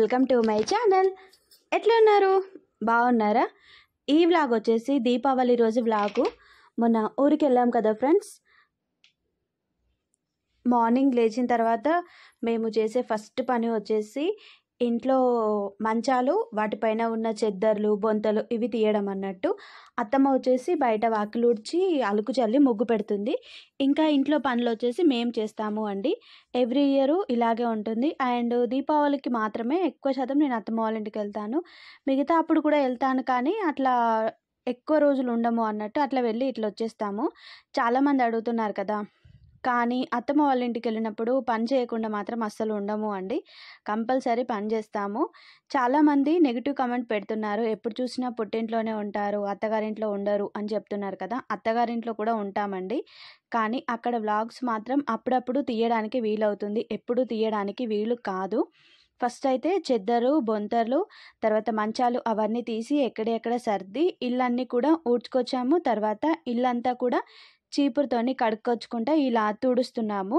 welcome to my channel ఎట్లా ఉన్నారు బాగున్నారా ఈ వ్లాగ్ వచ్చేసి దీపావళి రోజు వ్లాగు మొన్న ఊరికి వెళ్ళాం కదా ఫ్రెండ్స్ మార్నింగ్ లేచిన తర్వాత మేము చేసే ఫస్ట్ పని వచ్చేసి ఇంట్లో మంచాలు వాటిపైన ఉన్న చెద్దర్లు బొంతలు ఇవి తీయడం అన్నట్టు అత్తమ్మ వచ్చేసి బయట వాకిలుడ్చి అలుకు చల్లి ముగ్గు పెడుతుంది ఇంకా ఇంట్లో పనులు వచ్చేసి మేము చేస్తాము అండి ఎవ్రీ ఇయర్ ఇలాగే ఉంటుంది అండ్ దీపావళికి మాత్రమే ఎక్కువ శాతం నేను అత్తమ్మ వాళ్ళ ఇంటికి వెళ్తాను మిగతా అప్పుడు కూడా వెళ్తాను కానీ అట్లా ఎక్కువ రోజులు ఉండము అన్నట్టు అట్లా వెళ్ళి ఇట్లా వచ్చేస్తాము చాలామంది అడుగుతున్నారు కదా కానీ అత్తమ్మ వాళ్ళ ఇంటికి వెళ్ళినప్పుడు పని చేయకుండా మాత్రం అస్సలు ఉండము అండి కంపల్సరీ పని చేస్తాము చాలామంది నెగిటివ్ కమెంట్ పెడుతున్నారు ఎప్పుడు చూసినా పుట్టింట్లోనే ఉంటారు అత్తగారింట్లో ఉండరు అని చెప్తున్నారు కదా అత్తగారింట్లో కూడా ఉంటామండి కానీ అక్కడ వ్లాగ్స్ మాత్రం అప్పుడప్పుడు తీయడానికి వీలవుతుంది ఎప్పుడు తీయడానికి వీలు కాదు ఫస్ట్ అయితే చెద్దరు బొంతర్లు తర్వాత మంచాలు అవన్నీ తీసి ఎక్కడెక్కడ సర్ది ఇల్లన్నీ కూడా ఊడ్చుకొచ్చాము తర్వాత ఇల్లంతా కూడా చీపురుతోని కడుక్కొచ్చుకుంటా ఇలా తుడుస్తున్నాము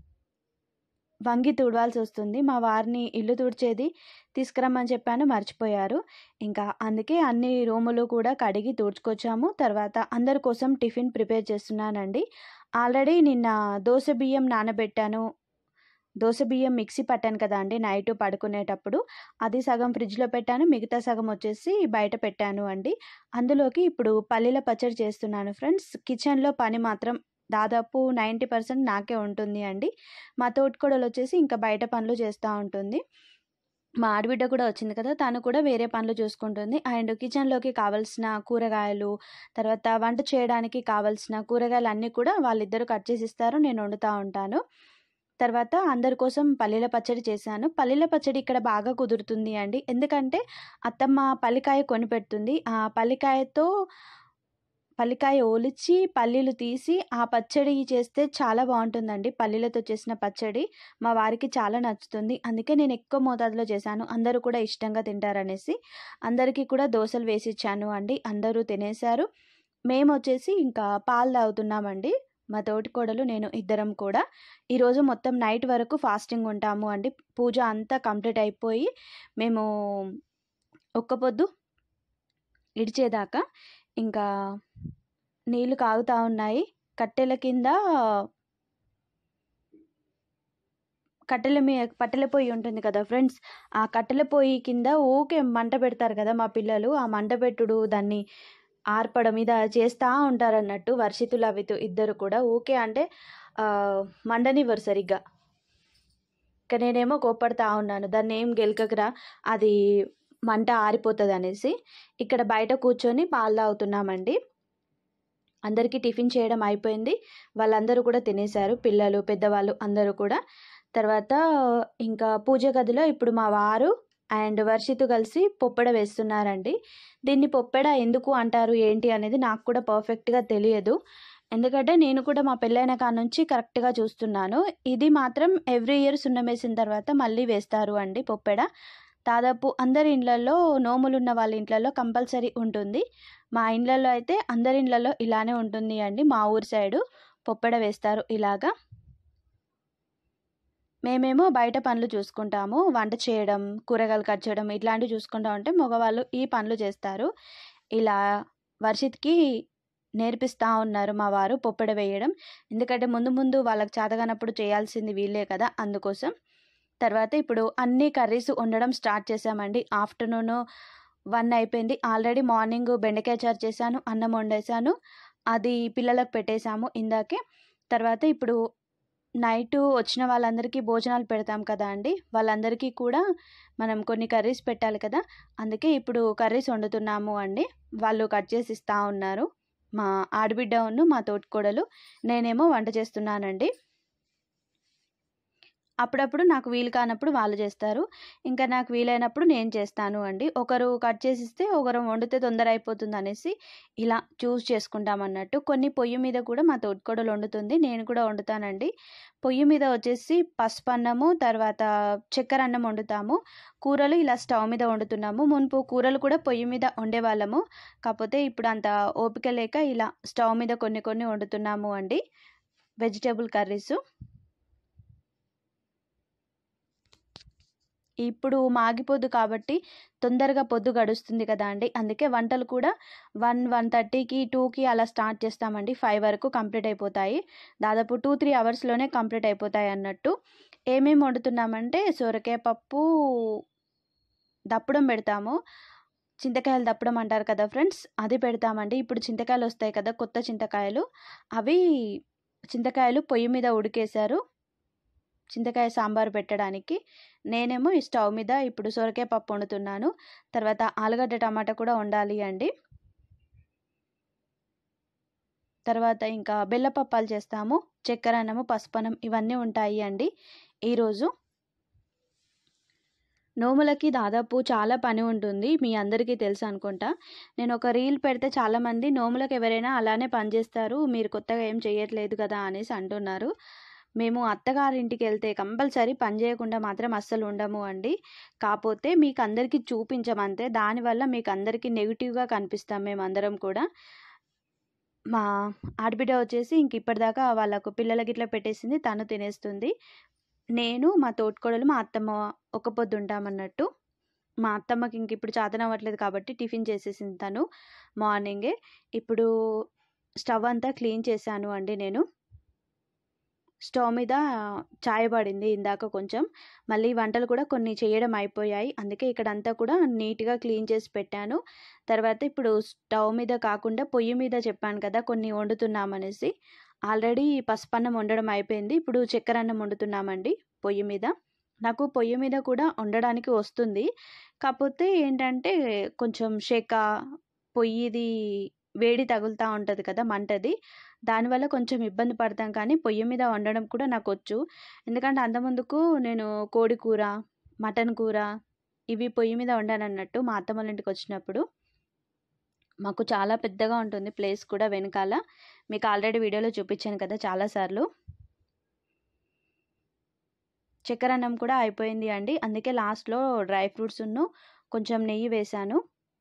వంగి తుడవాల్సి వస్తుంది మా వారిని ఇల్లు తుడిచేది తీసుకురమ్మని చెప్పాను మర్చిపోయారు ఇంకా అందుకే అన్ని రూములు కూడా కడిగి తుడుచుకొచ్చాము తర్వాత అందరి కోసం టిఫిన్ ప్రిపేర్ చేస్తున్నానండి ఆల్రెడీ నిన్న దోశ బియ్యం నానబెట్టాను దోశ బియ్యం మిక్సీ పట్టాను కదా అండి నైట్ పడుకునేటప్పుడు అది సగం ఫ్రిడ్జ్లో పెట్టాను మిగతా సగం వచ్చేసి బయట పెట్టాను అండి అందులోకి ఇప్పుడు పల్లీల పచ్చడి చేస్తున్నాను ఫ్రెండ్స్ కిచెన్లో పని మాత్రం దాదాపు నైంటీ పర్సెంట్ నాకే ఉంటుంది అండి మా తోటికోడలు వచ్చేసి ఇంకా బయట పనులు చేస్తూ ఉంటుంది మా ఆడబిడ్డ కూడా వచ్చింది కదా తను కూడా వేరే పనులు చూసుకుంటుంది అండ్ కిచెన్లోకి కావాల్సిన కూరగాయలు తర్వాత వంట చేయడానికి కావాల్సిన కూరగాయలు అన్నీ కూడా వాళ్ళిద్దరూ కట్ చేసి ఇస్తారు నేను వండుతూ ఉంటాను తర్వాత అందరి కోసం పల్లీల పచ్చడి చేశాను పల్లీల పచ్చడి ఇక్కడ బాగా కుదురుతుంది అండి ఎందుకంటే అత్తమ్మ పల్లికాయ కొని పెడుతుంది ఆ పల్లికాయతో పల్లికాయ ఓలిచి పల్లీలు తీసి ఆ పచ్చడి చేస్తే చాలా బాగుంటుందండి పల్లీలతో చేసిన పచ్చడి మా వారికి చాలా నచ్చుతుంది అందుకే నేను ఎక్కువ మోతాదులో చేశాను అందరూ కూడా ఇష్టంగా తింటారనేసి అందరికీ కూడా దోశలు వేసి ఇచ్చాను అండి అందరూ తినేశారు మేము వచ్చేసి ఇంకా పాలు తాగుతున్నామండి మా తోటి కోడలు నేను ఇద్దరం కూడా ఈరోజు మొత్తం నైట్ వరకు ఫాస్టింగ్ ఉంటాము అండి పూజ అంతా కంప్లీట్ అయిపోయి మేము ఒక్క పొద్దు ఇడిచేదాకా ఇంకా నీళ్ళు కాగుతూ ఉన్నాయి కట్టెల కింద కట్టెల మీ కట్టెల పొయ్యి ఉంటుంది కదా ఫ్రెండ్స్ ఆ కట్టెల పొయ్యి కింద ఊకే మంట పెడతారు కదా మా పిల్లలు ఆ మంట పెట్టుడు దాన్ని ఆర్పడం మీద చేస్తూ ఉంటారు అన్నట్టు వర్షితులు అవి ఇద్దరు కూడా ఊకే అంటే మండనివ్వరు సరిగ్గా ఇక నేనేమో కోప్పడుతూ ఉన్నాను దాన్ని ఏం గెలకకురా అది మంట ఆరిపోతుంది అనేసి ఇక్కడ బయట కూర్చొని పాలు తాగుతున్నామండి అందరికీ టిఫిన్ చేయడం అయిపోయింది వాళ్ళందరూ కూడా తినేశారు పిల్లలు పెద్దవాళ్ళు అందరూ కూడా తర్వాత ఇంకా పూజ గదిలో ఇప్పుడు మా వారు అండ్ వర్షితు కలిసి పొప్పెడ వేస్తున్నారండి దీన్ని పొప్పెడ ఎందుకు అంటారు ఏంటి అనేది నాకు కూడా పర్ఫెక్ట్గా తెలియదు ఎందుకంటే నేను కూడా మా పెళ్ళైన కాడ నుంచి కరెక్ట్గా చూస్తున్నాను ఇది మాత్రం ఎవ్రీ ఇయర్ సున్నం వేసిన తర్వాత మళ్ళీ వేస్తారు అండి పొప్పెడ దాదాపు అందరి ఇండ్లలో నోములు ఉన్న వాళ్ళ ఇండ్లలో కంపల్సరీ ఉంటుంది మా ఇండ్లలో అయితే అందరి ఇండ్లలో ఇలానే ఉంటుంది అండి మా ఊరి సైడు పొప్పెడ వేస్తారు ఇలాగా మేమేమో బయట పనులు చూసుకుంటాము వంట చేయడం కూరగాయలు కట్ చేయడం ఇట్లాంటివి చూసుకుంటా ఉంటే మగవాళ్ళు ఈ పనులు చేస్తారు ఇలా వర్షిత్కి నేర్పిస్తూ ఉన్నారు మా వారు పొప్పెడ వేయడం ఎందుకంటే ముందు ముందు వాళ్ళకి చేతగానప్పుడు చేయాల్సింది వీళ్ళే కదా అందుకోసం తర్వాత ఇప్పుడు అన్ని కర్రీస్ వండడం స్టార్ట్ చేసామండి ఆఫ్టర్నూన్ వన్ అయిపోయింది ఆల్రెడీ మార్నింగ్ బెండకాయ చారు చేశాను అన్నం వండేసాను అది పిల్లలకు పెట్టేశాము ఇందాకే తర్వాత ఇప్పుడు నైట్ వచ్చిన వాళ్ళందరికీ భోజనాలు పెడతాం కదా అండి వాళ్ళందరికీ కూడా మనం కొన్ని కర్రీస్ పెట్టాలి కదా అందుకే ఇప్పుడు కర్రీస్ వండుతున్నాము అండి వాళ్ళు కట్ చేసి ఇస్తూ ఉన్నారు మా ఆడబిడ్డ ఉన్ను మా తోటికోడలు నేనేమో వంట చేస్తున్నానండి అప్పుడప్పుడు నాకు వీలు కానప్పుడు వాళ్ళు చేస్తారు ఇంకా నాకు వీలైనప్పుడు నేను చేస్తాను అండి ఒకరు కట్ చేసి ఇస్తే ఒకరు వండితే తొందర అయిపోతుంది అనేసి ఇలా చూస్ చేసుకుంటాం అన్నట్టు కొన్ని పొయ్యి మీద కూడా మా తోటికోడలు వండుతుంది నేను కూడా వండుతానండి పొయ్యి మీద వచ్చేసి పసుపు అన్నము తర్వాత చక్కెర అన్నం వండుతాము కూరలు ఇలా స్టవ్ మీద వండుతున్నాము మునుపు కూరలు కూడా పొయ్యి మీద వండేవాళ్ళము కాకపోతే ఇప్పుడు అంత ఓపిక లేక ఇలా స్టవ్ మీద కొన్ని కొన్ని వండుతున్నాము అండి వెజిటేబుల్ కర్రీస్ ఇప్పుడు మాగి పొద్దు కాబట్టి తొందరగా పొద్దు గడుస్తుంది కదా అండి అందుకే వంటలు కూడా వన్ వన్ థర్టీకి టూకి అలా స్టార్ట్ చేస్తామండి ఫైవ్ వరకు కంప్లీట్ అయిపోతాయి దాదాపు టూ త్రీ అవర్స్లోనే కంప్లీట్ అయిపోతాయి అన్నట్టు ఏమేమి వండుతున్నామంటే సొరకాయ పప్పు దప్పడం పెడతాము చింతకాయలు దప్పడం అంటారు కదా ఫ్రెండ్స్ అది పెడతామండి ఇప్పుడు చింతకాయలు వస్తాయి కదా కొత్త చింతకాయలు అవి చింతకాయలు పొయ్యి మీద ఉడికేశారు చింతకాయ సాంబార్ పెట్టడానికి నేనేమో ఈ స్టవ్ మీద ఇప్పుడు సొరకాయ పప్పు వండుతున్నాను తర్వాత ఆలుగడ్డ టమాటా కూడా వండాలి అండి తర్వాత ఇంకా బెల్లపప్పాలు చేస్తాము చక్కెర అన్నము పసుపనం ఇవన్నీ ఉంటాయి అండి ఈరోజు నోములకి దాదాపు చాలా పని ఉంటుంది మీ అందరికీ తెలుసు అనుకుంటా నేను ఒక రీల్ పెడితే చాలామంది నోములకు ఎవరైనా అలానే పని చేస్తారు మీరు కొత్తగా ఏం చేయట్లేదు కదా అనేసి అంటున్నారు మేము అత్తగారింటికి వెళ్తే కంపల్సరీ పని చేయకుండా మాత్రం అస్సలు ఉండము అండి కాకపోతే మీకు అందరికీ చూపించమంతే దానివల్ల మీకు అందరికీ నెగిటివ్గా కనిపిస్తాం మేము అందరం కూడా మా ఆడబిడ్డ వచ్చేసి ఇంక ఇప్పటిదాకా వాళ్ళకు పిల్లలకి ఇట్లా పెట్టేసింది తను తినేస్తుంది నేను మా తోటికోడలు మా అత్తమ్మ ఒక పొద్దు ఉంటామన్నట్టు మా అత్తమ్మకి ఇంక ఇప్పుడు చాతన అవ్వట్లేదు కాబట్టి టిఫిన్ చేసేసింది తను మార్నింగే ఇప్పుడు స్టవ్ అంతా క్లీన్ చేశాను అండి నేను స్టవ్ మీద చాయ్ పడింది ఇందాక కొంచెం మళ్ళీ వంటలు కూడా కొన్ని చేయడం అయిపోయాయి అందుకే ఇక్కడ అంతా కూడా నీట్గా క్లీన్ చేసి పెట్టాను తర్వాత ఇప్పుడు స్టవ్ మీద కాకుండా పొయ్యి మీద చెప్పాను కదా కొన్ని వండుతున్నామనేసి ఆల్రెడీ పసుపన్నం వండడం అయిపోయింది ఇప్పుడు చక్కెర అన్నం వండుతున్నామండి పొయ్యి మీద నాకు పొయ్యి మీద కూడా వండడానికి వస్తుంది కాకపోతే ఏంటంటే కొంచెం షెక పొయ్యిది వేడి తగులుతూ ఉంటుంది కదా మంటది దానివల్ల కొంచెం ఇబ్బంది పడతాం కానీ పొయ్యి మీద వండడం కూడా నాకు వచ్చు ఎందుకంటే అంతముందుకు నేను కోడి కూర మటన్ కూర ఇవి పొయ్యి మీద వండాను అన్నట్టు మా అత్తమ్మ ఇంటికి వచ్చినప్పుడు మాకు చాలా పెద్దగా ఉంటుంది ప్లేస్ కూడా వెనకాల మీకు ఆల్రెడీ వీడియోలో చూపించాను కదా చాలాసార్లు చక్కెర అన్నం కూడా అయిపోయింది అండి అందుకే లాస్ట్లో డ్రై ఫ్రూట్స్ను కొంచెం నెయ్యి వేశాను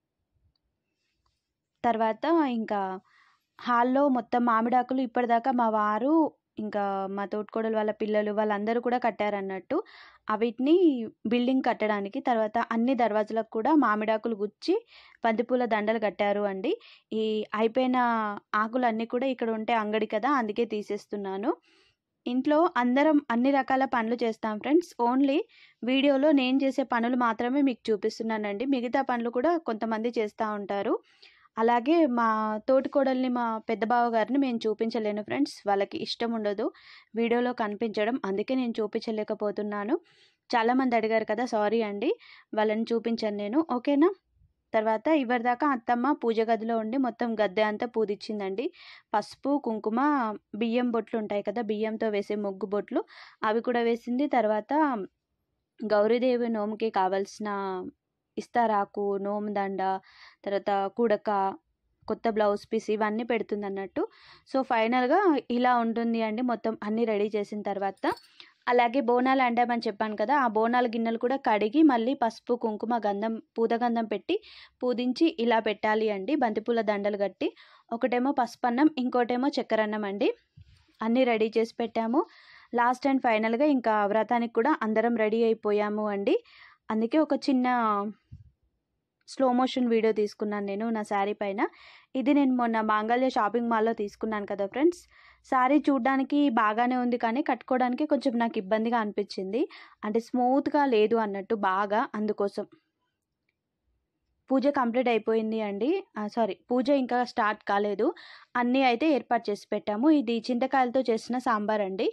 తర్వాత ఇంకా హాల్లో మొత్తం మామిడాకులు ఇప్పటిదాకా మా వారు ఇంకా మా తోటికోడలు వాళ్ళ పిల్లలు వాళ్ళందరూ కూడా కట్టారన్నట్టు వీటిని బిల్డింగ్ కట్టడానికి తర్వాత అన్ని దర్వాజలకు కూడా మామిడాకులు గుచ్చి బంతిపూల దండలు కట్టారు అండి ఈ అయిపోయిన ఆకులు అన్నీ కూడా ఇక్కడ ఉంటే అంగడి కదా అందుకే తీసేస్తున్నాను ఇంట్లో అందరం అన్ని రకాల పనులు చేస్తాం ఫ్రెండ్స్ ఓన్లీ వీడియోలో నేను చేసే పనులు మాత్రమే మీకు చూపిస్తున్నానండి మిగతా పనులు కూడా కొంతమంది చేస్తూ ఉంటారు అలాగే మా తోటికోడల్ని మా పెద్ద బావ గారిని మేము చూపించలేను ఫ్రెండ్స్ వాళ్ళకి ఇష్టం ఉండదు వీడియోలో కనిపించడం అందుకే నేను చూపించలేకపోతున్నాను చాలామంది అడిగారు కదా సారీ అండి వాళ్ళని చూపించాను నేను ఓకేనా తర్వాత ఇవరిదాకా అత్తమ్మ పూజ గదిలో ఉండి మొత్తం గద్దె అంతా పూదిచ్చిందండి పసుపు కుంకుమ బియ్యం బొట్లు ఉంటాయి కదా బియ్యంతో వేసే ముగ్గు బొట్లు అవి కూడా వేసింది తర్వాత గౌరీదేవి నోముకి కావాల్సిన ఇస్తారాకు నోము దండ తర్వాత కుడక కొత్త బ్లౌజ్ పీస్ ఇవన్నీ పెడుతుంది అన్నట్టు సో ఫైనల్గా ఇలా ఉంటుంది అండి మొత్తం అన్నీ రెడీ చేసిన తర్వాత అలాగే బోనాలు అండామని చెప్పాను కదా ఆ బోనాల గిన్నెలు కూడా కడిగి మళ్ళీ పసుపు కుంకుమ గంధం పూతగంధం పెట్టి పూదించి ఇలా పెట్టాలి అండి బంతిపూల దండలు కట్టి ఒకటేమో పసుపన్నం ఇంకోటేమో చక్కెరన్నం అండి అన్నీ రెడీ చేసి పెట్టాము లాస్ట్ అండ్ ఫైనల్గా ఇంకా వ్రతానికి కూడా అందరం రెడీ అయిపోయాము అండి అందుకే ఒక చిన్న స్లో మోషన్ వీడియో తీసుకున్నాను నేను నా శారీ పైన ఇది నేను మొన్న మాంగళ్య షాపింగ్ మాల్లో తీసుకున్నాను కదా ఫ్రెండ్స్ శారీ చూడడానికి బాగానే ఉంది కానీ కట్టుకోవడానికి కొంచెం నాకు ఇబ్బందిగా అనిపించింది అంటే స్మూత్గా లేదు అన్నట్టు బాగా అందుకోసం పూజ కంప్లీట్ అయిపోయింది అండి సారీ పూజ ఇంకా స్టార్ట్ కాలేదు అన్నీ అయితే ఏర్పాటు చేసి పెట్టాము ఇది చింతకాయలతో చేసిన సాంబార్ అండి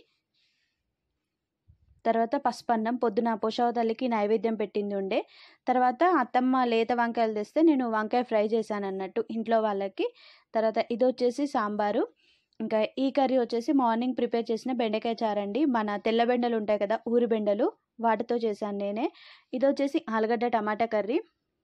తర్వాత పసుపన్నం పొద్దున పోషవ తల్లికి నైవేద్యం పెట్టింది ఉండే తర్వాత అత్తమ్మ లేత వంకాయలు తెస్తే నేను వంకాయ ఫ్రై చేశాను అన్నట్టు ఇంట్లో వాళ్ళకి తర్వాత ఇది వచ్చేసి సాంబారు ఇంకా ఈ కర్రీ వచ్చేసి మార్నింగ్ ప్రిపేర్ చేసిన బెండకాయ చారండి మన తెల్ల బెండలు ఉంటాయి కదా ఊరి బెండలు వాటితో చేశాను నేనే ఇది వచ్చేసి ఆలుగడ్డ టమాటా కర్రీ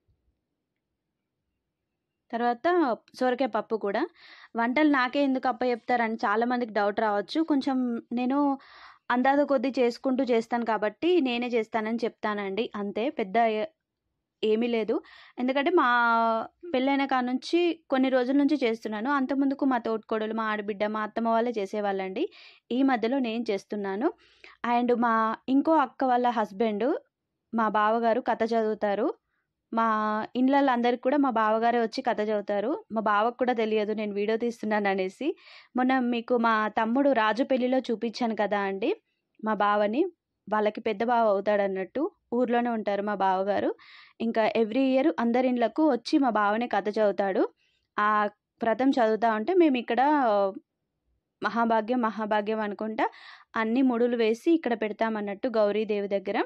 తర్వాత సొరకాయ పప్పు కూడా వంటలు నాకే ఎందుకు అప్ప చెప్తారని చాలామందికి డౌట్ రావచ్చు కొంచెం నేను అందాజ కొద్దీ చేసుకుంటూ చేస్తాను కాబట్టి నేనే చేస్తానని చెప్తానండి అంతే పెద్ద ఏమీ లేదు ఎందుకంటే మా పెళ్ళైన కాడ నుంచి కొన్ని రోజుల నుంచి చేస్తున్నాను అంతకుముందుకు మా తోటికోడలు మా ఆడబిడ్డ మా అత్తమ్మ వాళ్ళే చేసేవాళ్ళండి ఈ మధ్యలో నేను చేస్తున్నాను అండ్ మా ఇంకో అక్క వాళ్ళ హస్బెండ్ మా బావగారు కథ చదువుతారు మా ఇండ్లలో అందరికి కూడా మా బావగారే వచ్చి కథ చదువుతారు మా బావకు కూడా తెలియదు నేను వీడియో తీస్తున్నాను అనేసి మొన్న మీకు మా తమ్ముడు రాజు పెళ్లిలో చూపించాను కదా అండి మా బావని వాళ్ళకి పెద్ద బావ అవుతాడు అన్నట్టు ఊర్లోనే ఉంటారు మా బావగారు ఇంకా ఎవ్రీ ఇయర్ అందరి ఇండ్లకు వచ్చి మా బావనే కథ చదువుతాడు ఆ వ్రతం చదువుతా ఉంటే మేము ఇక్కడ మహాభాగ్యం మహాభాగ్యం అనుకుంటా అన్ని ముడులు వేసి ఇక్కడ పెడతామన్నట్టు గౌరీదేవి దగ్గర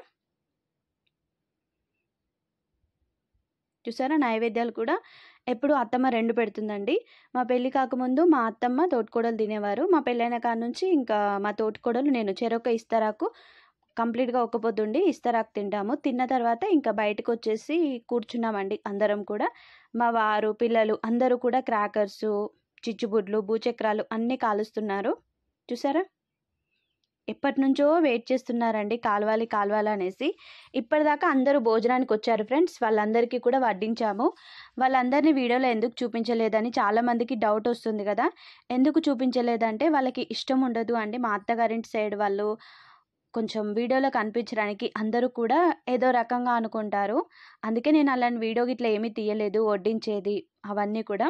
చూసారా నైవేద్యాలు కూడా ఎప్పుడు అత్తమ్మ రెండు పెడుతుందండి మా పెళ్ళి కాకముందు మా అత్తమ్మ తోటికోడలు తినేవారు మా పెళ్ళైన కాడ నుంచి ఇంకా మా తోటికోడలు నేను చెరొక ఇస్తరాకు కంప్లీట్గా ఒక్క పొద్దుండి ఇస్తరాకు తింటాము తిన్న తర్వాత ఇంకా బయటకు వచ్చేసి కూర్చున్నామండి అందరం కూడా మా వారు పిల్లలు అందరూ కూడా క్రాకర్సు చిచ్చుబుడ్లు భూచక్రాలు అన్నీ కాలుస్తున్నారు చూసారా ఎప్పటి నుంచో వెయిట్ చేస్తున్నారండి కాలవాలి కాలవాలి అనేసి ఇప్పటిదాకా అందరూ భోజనానికి వచ్చారు ఫ్రెండ్స్ వాళ్ళందరికీ కూడా వడ్డించాము వాళ్ళందరినీ వీడియోలో ఎందుకు చూపించలేదని చాలామందికి డౌట్ వస్తుంది కదా ఎందుకు చూపించలేదంటే వాళ్ళకి ఇష్టం ఉండదు అండి మా అత్తగారింటి సైడ్ వాళ్ళు కొంచెం వీడియోలో కనిపించడానికి అందరూ కూడా ఏదో రకంగా అనుకుంటారు అందుకే నేను అలాంటి వీడియో ఇట్లా ఏమీ తీయలేదు వడ్డించేది అవన్నీ కూడా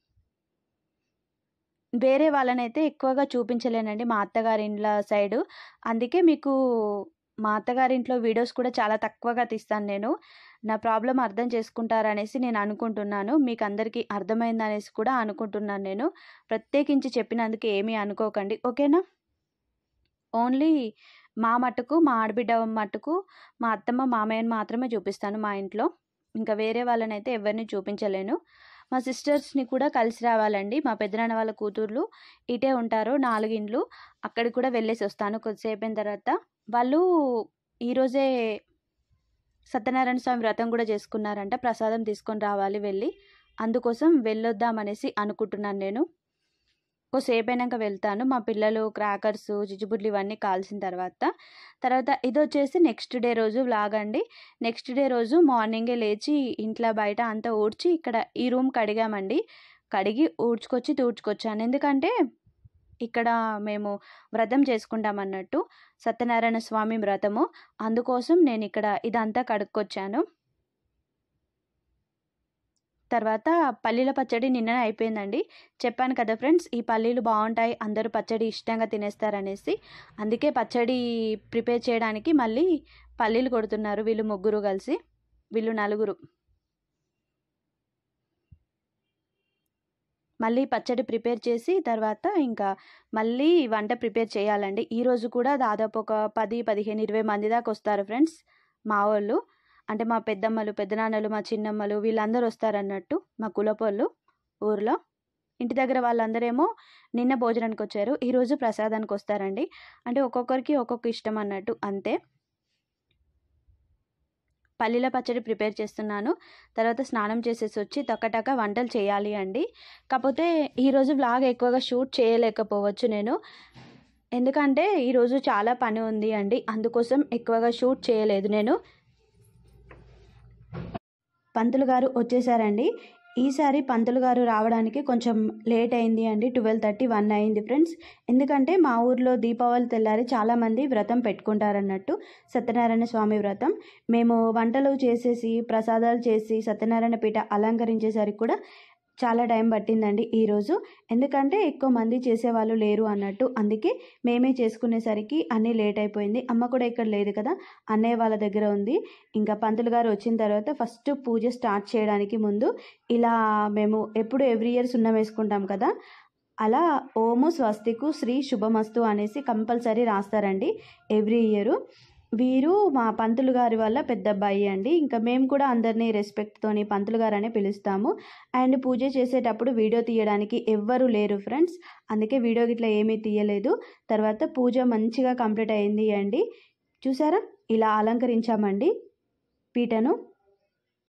వేరే వాళ్ళనైతే ఎక్కువగా చూపించలేనండి మా అత్తగారింట్ల సైడు అందుకే మీకు మా అత్తగారింట్లో వీడియోస్ కూడా చాలా తక్కువగా తీస్తాను నేను నా ప్రాబ్లం అర్థం చేసుకుంటారనేసి నేను అనుకుంటున్నాను మీకు అందరికీ అర్థమైందనేసి కూడా అనుకుంటున్నాను నేను ప్రత్యేకించి చెప్పినందుకు ఏమీ అనుకోకండి ఓకేనా ఓన్లీ మా మట్టుకు మా ఆడబిడ్డ మట్టుకు మా అత్తమ్మ మామయ్యని మాత్రమే చూపిస్తాను మా ఇంట్లో ఇంకా వేరే వాళ్ళనైతే ఎవరిని చూపించలేను మా సిస్టర్స్ని కూడా కలిసి రావాలండి మా పెద్దనాన్న వాళ్ళ కూతుర్లు ఇటే ఉంటారు నాలుగిండ్లు అక్కడికి కూడా వెళ్ళేసి వస్తాను కొద్దిసేపు అయిన తర్వాత వాళ్ళు ఈరోజే సత్యనారాయణ స్వామి వ్రతం కూడా చేసుకున్నారంట ప్రసాదం తీసుకొని రావాలి వెళ్ళి అందుకోసం వెళ్ళొద్దామనేసి అనుకుంటున్నాను నేను కొద్దిసేపు అయినాక వెళ్తాను మా పిల్లలు క్రాకర్స్ చిచ్చుబుడ్లు ఇవన్నీ కాల్చిన తర్వాత తర్వాత ఇది వచ్చేసి నెక్స్ట్ డే రోజు వ్లాగ్ అండి నెక్స్ట్ డే రోజు మార్నింగే లేచి ఇంట్లో బయట అంతా ఊడ్చి ఇక్కడ ఈ రూమ్ కడిగామండి కడిగి ఊడ్చుకొచ్చి తూడ్చుకొచ్చాను ఎందుకంటే ఇక్కడ మేము వ్రతం చేసుకుంటాం అన్నట్టు సత్యనారాయణ స్వామి వ్రతము అందుకోసం నేను ఇక్కడ ఇదంతా కడుక్కొచ్చాను తర్వాత పల్లీల పచ్చడి నిన్ననే అయిపోయిందండి చెప్పాను కదా ఫ్రెండ్స్ ఈ పల్లీలు బాగుంటాయి అందరూ పచ్చడి ఇష్టంగా తినేస్తారనేసి అందుకే పచ్చడి ప్రిపేర్ చేయడానికి మళ్ళీ పల్లీలు కొడుతున్నారు వీళ్ళు ముగ్గురు కలిసి వీళ్ళు నలుగురు మళ్ళీ పచ్చడి ప్రిపేర్ చేసి తర్వాత ఇంకా మళ్ళీ వంట ప్రిపేర్ చేయాలండి ఈరోజు కూడా దాదాపు ఒక పది పదిహేను ఇరవై మంది దాకా వస్తారు ఫ్రెండ్స్ మా వాళ్ళు అంటే మా పెద్దమ్మలు పెద్దనాన్నలు మా చిన్నమ్మలు వీళ్ళందరూ వస్తారన్నట్టు మా కులపోళ్ళు ఊర్లో ఇంటి దగ్గర వాళ్ళందరేమో నిన్న భోజనానికి వచ్చారు ఈరోజు ప్రసాదానికి వస్తారండి అంటే ఒక్కొక్కరికి ఒక్కొక్క ఇష్టం అన్నట్టు అంతే పల్లీల పచ్చడి ప్రిపేర్ చేస్తున్నాను తర్వాత స్నానం చేసేసి వచ్చి తొక్కటక్క వంటలు చేయాలి అండి కాకపోతే ఈరోజు వ్లాగ్ ఎక్కువగా షూట్ చేయలేకపోవచ్చు నేను ఎందుకంటే ఈరోజు చాలా పని ఉంది అండి అందుకోసం ఎక్కువగా షూట్ చేయలేదు నేను పంతులు గారు వచ్చేసారండి ఈసారి పంతులు గారు రావడానికి కొంచెం లేట్ అయింది అండి ట్వెల్వ్ థర్టీ వన్ అయింది ఫ్రెండ్స్ ఎందుకంటే మా ఊర్లో దీపావళి తెల్లారి చాలామంది వ్రతం పెట్టుకుంటారన్నట్టు సత్యనారాయణ స్వామి వ్రతం మేము వంటలు చేసేసి ప్రసాదాలు చేసి సత్యనారాయణ పీఠ అలంకరించేసరికి కూడా చాలా టైం పట్టిందండి ఈరోజు ఎందుకంటే ఎక్కువ మంది చేసేవాళ్ళు లేరు అన్నట్టు అందుకే మేమే చేసుకునేసరికి అన్నీ లేట్ అయిపోయింది అమ్మ కూడా ఇక్కడ లేదు కదా అన్నయ్య వాళ్ళ దగ్గర ఉంది ఇంకా పంతులు గారు వచ్చిన తర్వాత ఫస్ట్ పూజ స్టార్ట్ చేయడానికి ముందు ఇలా మేము ఎప్పుడు ఎవ్రీ ఇయర్ సున్నం వేసుకుంటాం కదా అలా ఓము స్వస్తికు శ్రీ శుభమస్తు అనేసి కంపల్సరీ రాస్తారండి ఎవ్రీ ఇయరు వీరు మా పంతులు గారి వల్ల పెద్ద అబ్బాయి అండి ఇంకా మేము కూడా అందరినీ రెస్పెక్ట్తోని పంతులు గారు అనే పిలుస్తాము అండ్ పూజ చేసేటప్పుడు వీడియో తీయడానికి ఎవ్వరు లేరు ఫ్రెండ్స్ అందుకే వీడియో గిట్లా ఏమీ తీయలేదు తర్వాత పూజ మంచిగా కంప్లీట్ అయింది అండి చూసారా ఇలా అలంకరించామండి పీటను